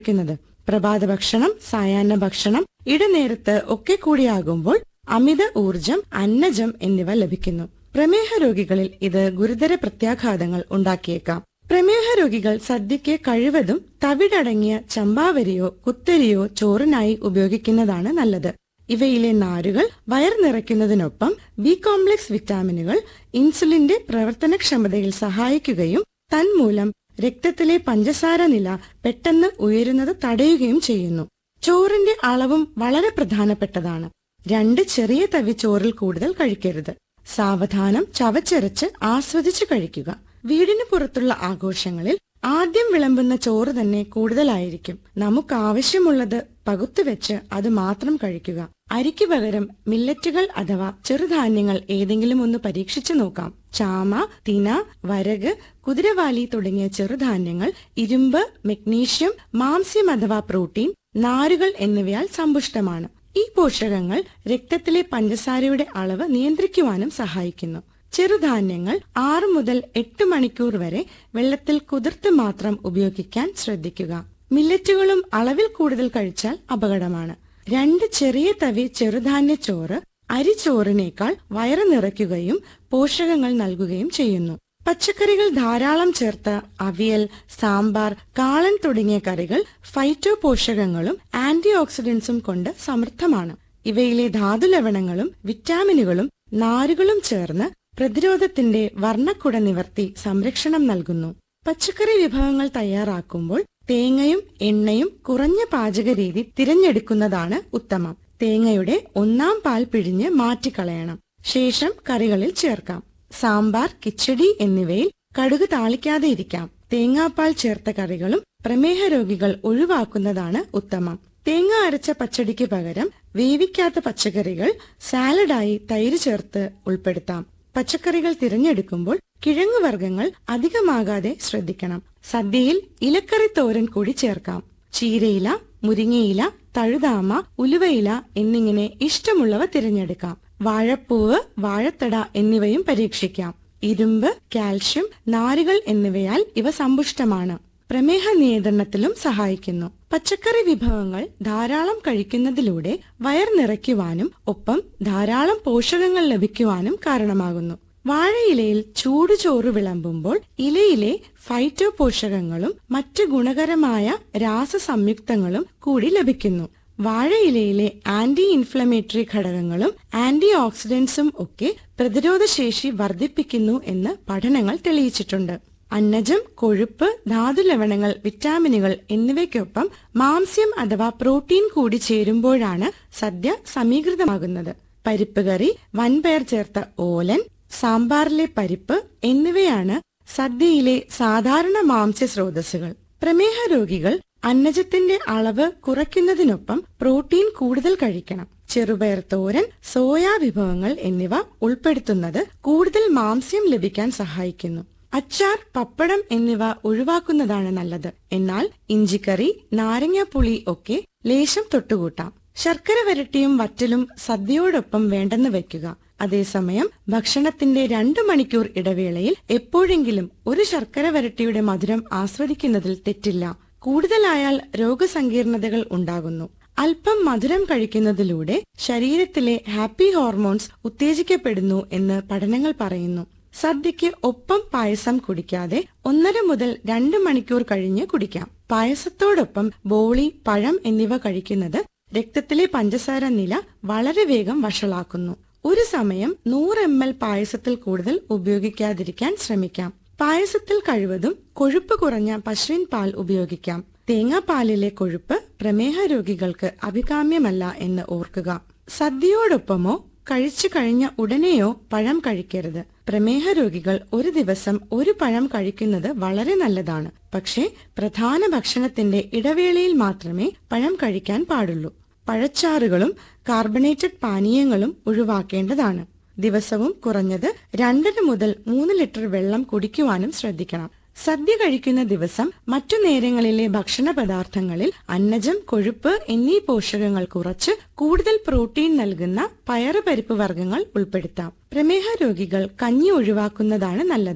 കഴിക്കുന്നത് പ്രഭാത ഭക്ഷണം സായാഹ്ന ഭക്ഷണം ഇടനേരത്ത് ഒക്കെ കൂടിയാകുമ്പോൾ അമിത ഊർജം അന്നജം എന്നിവ ലഭിക്കുന്നു പ്രമേഹ രോഗികളിൽ ഇത് ഗുരുതര പ്രത്യാഘാതങ്ങൾ ഉണ്ടാക്കിയേക്കാം പ്രമേഹ രോഗികൾ സദ്യയ്ക്ക് കഴിവതും തവിടടങ്ങിയ ചമ്പാവരിയോ കുത്തരിയോ ചോറിനായി ഉപയോഗിക്കുന്നതാണ് നല്ലത് ഇവയിലെ നാരുകൾ വയർ നിറയ്ക്കുന്നതിനൊപ്പം ബി കോംപ്ലക്സ് വിറ്റാമിനുകൾ ഇൻസുലിന്റെ പ്രവർത്തനക്ഷമതയിൽ സഹായിക്കുകയും തന്മൂലം രക്തത്തിലെ പഞ്ചസാര നില പെട്ടെന്ന് ഉയരുന്നത് തടയുകയും ചെയ്യുന്നു ചോറിന്റെ അളവും വളരെ പ്രധാനപ്പെട്ടതാണ് രണ്ട് ചെറിയ തവി ചോറിൽ കൂടുതൽ കഴിക്കരുത് സാവധാനം ചവച്ചരച്ച് ആസ്വദിച്ച് കഴിക്കുക വീടിന് പുറത്തുള്ള ആഘോഷങ്ങളിൽ ആദ്യം വിളമ്പുന്ന ചോറ് തന്നെ കൂടുതലായിരിക്കും നമുക്ക് ആവശ്യമുള്ളത് പകുത്തുവെച്ച് അത് മാത്രം കഴിക്കുക അരിക്ക് പകരം മില്ലറ്റുകൾ അഥവാ ചെറുധാന്യങ്ങൾ ഏതെങ്കിലും ഒന്ന് പരീക്ഷിച്ചു നോക്കാം ചാമ തിന വരക് കുതിരവാലി തുടങ്ങിയ ചെറുധാന്യങ്ങൾ ഇരുമ്പ് മെഗ്നീഷ്യം മാംസ്യം അഥവാ പ്രോട്ടീൻ നാരുകൾ എന്നിവയാൽ സമ്പുഷ്ടമാണ് ഈ പോഷകങ്ങൾ രക്തത്തിലെ പഞ്ചസാരയുടെ അളവ് നിയന്ത്രിക്കുവാനും സഹായിക്കുന്നു ചെറുധാന്യങ്ങൾ ആറ് മുതൽ എട്ട് മണിക്കൂർ വരെ വെള്ളത്തിൽ കുതിർത്ത് മാത്രം ഉപയോഗിക്കാൻ ശ്രദ്ധിക്കുക മില്ലറ്റുകളും അളവിൽ കൂടുതൽ കഴിച്ചാൽ അപകടമാണ് രണ്ട് ചെറിയ തവി ചെറുധാന്യ ചോറ് അരിച്ചോറിനേക്കാൾ വയറ് നിറയ്ക്കുകയും പോഷകങ്ങൾ നൽകുകയും ചെയ്യുന്നു പച്ചക്കറികൾ ധാരാളം ചേർത്ത അവിയൽ സാമ്പാർ കാളൻ തുടങ്ങിയ കറികൾ ഫൈറ്റോ പോഷകങ്ങളും ആന്റി ഓക്സിഡന്റ്സും കൊണ്ട് സമൃദ്ധമാണ് ഇവയിലെ ധാതുലവണങ്ങളും വിറ്റാമിനുകളും നാരുകളും ചേർന്ന് പ്രതിരോധത്തിന്റെ വർണ്ണക്കുട നിവർത്തി സംരക്ഷണം നൽകുന്നു പച്ചക്കറി വിഭവങ്ങൾ തയ്യാറാക്കുമ്പോൾ തേങ്ങയും എണ്ണയും കുറഞ്ഞ പാചക രീതി തിരഞ്ഞെടുക്കുന്നതാണ് ഉത്തമം തേങ്ങയുടെ ഒന്നാം പാൽ പിഴിഞ്ഞ് മാറ്റിക്കളയണം ശേഷം കറികളിൽ ചേർക്കാം സാമ്പാർ കിച്ചടി എന്നിവയിൽ കടുക് താളിക്കാതെ ഇരിക്കാം തേങ്ങാപ്പാൽ ചേർത്ത കറികളും പ്രമേഹ രോഗികൾ ഒഴിവാക്കുന്നതാണ് ഉത്തമം തേങ്ങ അരച്ച പച്ചടിക്ക് പകരം വേവിക്കാത്ത പച്ചക്കറികൾ സാലഡായി തൈര് ചേർത്ത് ഉൾപ്പെടുത്താം പച്ചക്കറികൾ തിരഞ്ഞെടുക്കുമ്പോൾ കിഴങ്ങുവർഗ്ഗങ്ങൾ അധികമാകാതെ ശ്രദ്ധിക്കണം സദ്യയിൽ ഇലക്കറി തോരൻ കൂടി ചേർക്കാം ചീരയില മുരിങ്ങയില തഴുതാമ ഉലുവയില എന്നിങ്ങനെ ഇഷ്ടമുള്ളവ തിരഞ്ഞെടുക്കാം വാഴപ്പൂവ് വാഴത്തട എന്നിവയും പരീക്ഷിക്കാം ഇരുമ്പ് കാൽഷ്യം നാരുകൾ എന്നിവയാൽ ഇവ സമ്പുഷ്ടമാണ് പ്രമേഹ നിയന്ത്രണത്തിലും സഹായിക്കുന്നു പച്ചക്കറി വിഭവങ്ങൾ ധാരാളം കഴിക്കുന്നതിലൂടെ വയർ നിറയ്ക്കുവാനും ഒപ്പം ധാരാളം പോഷകങ്ങൾ ലഭിക്കുവാനും കാരണമാകുന്നു വാഴയിലയിൽ ചൂടുചോറ് വിളമ്പുമ്പോൾ ഇലയിലെ ഫൈറ്റോ പോഷകങ്ങളും മറ്റ് ഗുണകരമായ രാസസംയുക്തങ്ങളും കൂടി ലഭിക്കുന്നു വാഴയിലയിലെ ആന്റി ഇൻഫ്ലമേറ്ററി ഘടകങ്ങളും ആന്റി ഓക്സിഡന്റ്സും ഒക്കെ പ്രതിരോധശേഷി വർദ്ധിപ്പിക്കുന്നു എന്ന് പഠനങ്ങൾ തെളിയിച്ചിട്ടുണ്ട് അന്നജം കൊഴുപ്പ് ധാതുലവണങ്ങൾ വിറ്റാമിനുകൾ എന്നിവയ്ക്കൊപ്പം മാംസ്യം അഥവാ പ്രോട്ടീൻ കൂടി ചേരുമ്പോഴാണ് സദ്യ സമീകൃതമാകുന്നത് പരിപ്പ് കറി വൻപയർ ചേർത്ത ഓലൻ സാമ്പാറിലെ പരിപ്പ് എന്നിവയാണ് സദ്യയിലെ സാധാരണ മാംസ്യ സ്രോതസ്സുകൾ പ്രമേഹ രോഗികൾ അന്നജത്തിന്റെ അളവ് കുറയ്ക്കുന്നതിനൊപ്പം പ്രോട്ടീൻ കൂടുതൽ കഴിക്കണം ചെറുപയർ തോരൻ സോയാ വിഭവങ്ങൾ എന്നിവ ഉൾപ്പെടുത്തുന്നത് കൂടുതൽ മാംസ്യം ലഭിക്കാൻ സഹായിക്കുന്നു അച്ചാർ പപ്പടം എന്നിവ ഒഴിവാക്കുന്നതാണ് നല്ലത് എന്നാൽ ഇഞ്ചിക്കറി നാരങ്ങാപ്പുളി ഒക്കെ ലേശം തൊട്ടുകൂട്ടാം ശർക്കര വരട്ടിയും വറ്റലും സദ്യയോടൊപ്പം വേണ്ടെന്ന് വെക്കുക അതേസമയം ഭക്ഷണത്തിന്റെ രണ്ടു മണിക്കൂർ ഇടവേളയിൽ എപ്പോഴെങ്കിലും ഒരു ശർക്കര വരട്ടിയുടെ മധുരം ആസ്വദിക്കുന്നതിൽ തെറ്റില്ല കൂടുതലായാൽ രോഗസങ്കീർണതകൾ ഉണ്ടാകുന്നു അല്പം മധുരം കഴിക്കുന്നതിലൂടെ ശരീരത്തിലെ ഹാപ്പി ഹോർമോൺസ് ഉത്തേജിക്കപ്പെടുന്നു എന്ന് പഠനങ്ങൾ പറയുന്നു സദ്യയ്ക്ക് ഒപ്പം പായസം കുടിക്കാതെ ഒന്നര മുതൽ രണ്ട് മണിക്കൂർ കഴിഞ്ഞ് കുടിക്കാം പായസത്തോടൊപ്പം ബോളി പഴം എന്നിവ കഴിക്കുന്നത് രക്തത്തിലെ പഞ്ചസാര നില വളരെ വേഗം വഷളാക്കുന്നു ഒരു സമയം നൂറ് എം എൽ പായസത്തിൽ കൂടുതൽ ഉപയോഗിക്കാതിരിക്കാൻ ശ്രമിക്കാം പായസത്തിൽ കഴിവതും കൊഴുപ്പ് കുറഞ്ഞ പശുവിൻ പാൽ ഉപയോഗിക്കാം തേങ്ങാപ്പാലിലെ കൊഴുപ്പ് പ്രമേഹ രോഗികൾക്ക് അഭികാമ്യമല്ല എന്ന് ഓർക്കുക സദ്യയോടൊപ്പമോ കഴിച്ചു കഴിഞ്ഞ ഉടനെയോ പഴം കഴിക്കരുത് പ്രമേഹ രോഗികൾ ഒരു ദിവസം ഒരു പഴം കഴിക്കുന്നത് വളരെ നല്ലതാണ് പക്ഷേ പ്രധാന ഭക്ഷണത്തിന്റെ ഇടവേളയിൽ മാത്രമേ പഴം കഴിക്കാൻ പാടുള്ളൂ പഴച്ചാറുകളും കാർബണേറ്റഡ് പാനീയങ്ങളും ഒഴിവാക്കേണ്ടതാണ് ദിവസവും കുറഞ്ഞത് രണ്ടര മുതൽ മൂന്ന് ലിറ്റർ വെള്ളം കുടിക്കുവാനും ശ്രദ്ധിക്കണം സദ്യ കഴിക്കുന്ന ദിവസം മറ്റു നേരങ്ങളിലെ ഭക്ഷണ പദാർത്ഥങ്ങളിൽ അന്നജം കൊഴുപ്പ് എന്നീ പോഷകങ്ങൾ കുറച്ച് കൂടുതൽ പ്രോട്ടീൻ നൽകുന്ന പയറ് പരിപ്പ് വർഗ്ഗങ്ങൾ ഉൾപ്പെടുത്താം പ്രമേഹ രോഗികൾ കഞ്ഞി ഒഴിവാക്കുന്നതാണ് നല്ലത്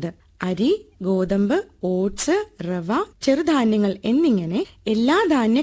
അരി ഗോതമ്പ് ഓട്സ് റവ ചെറുധാന്യങ്ങൾ എന്നിങ്ങനെ എല്ലാ ധാന്യ